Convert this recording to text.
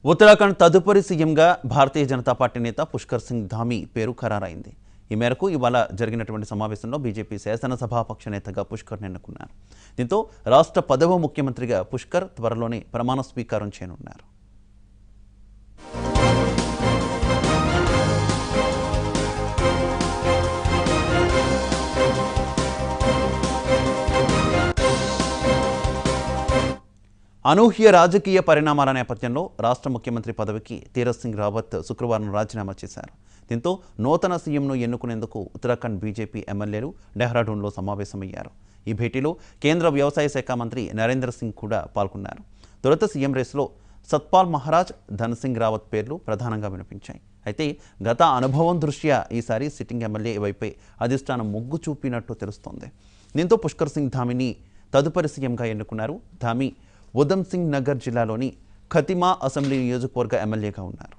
ఉత్తరాఖండ్ తదుపరి సీఎంగా భారతీయ జనతా పార్టీ నేత పుష్కర్ సింగ్ ధామీ పేరు ఖరారైంది ఈ మేరకు ఇవాళ జరిగినటువంటి సమావేశంలో బీజేపీ శాసనసభాపక్ష నేతగా పుష్కర్ ఎన్నుకున్నారు దీంతో రాష్ట్ర పదవ ముఖ్యమంత్రిగా పుష్కర్ త్వరలోనే ప్రమాణ స్వీకారం చేయనున్నారు అనూహ్య రాజకీయ పరిణామాల నేపథ్యంలో రాష్ట్ర ముఖ్యమంత్రి పదవికి తీరత్ సింగ్ రావత్ శుక్రవారం రాజీనామా చేశారు దీంతో నూతన సీఎంను ఎన్నుకునేందుకు ఉత్తరాఖండ్ బీజేపీ ఎమ్మెల్యేలు డెహ్రాడూన్లో సమావేశమయ్యారు ఈ భేటీలో కేంద్ర వ్యవసాయ శాఖ మంత్రి నరేంద్ర సింగ్ కూడా పాల్గొన్నారు తొలుత సీఎం రేసులో సత్పాల్ మహారాజ్ ధన్ సింగ్ రావత్ పేర్లు ప్రధానంగా వినిపించాయి అయితే గత అనుభవం దృష్ట్యా ఈసారి సిట్టింగ్ ఎమ్మెల్యే వైపే అధిష్టానం మొగ్గు చూపినట్టు తెలుస్తోంది దీంతో పుష్కర్ సింగ్ ధామిని తదుపరి సీఎంగా ఎన్నుకున్నారు ధామి ఉధమ్ సింగ్ నగర్ జిల్లాలోని ఖతిమా అసెంబ్లీ నియోజకవర్గ ఎమ్మెల్యేగా ఉన్నారు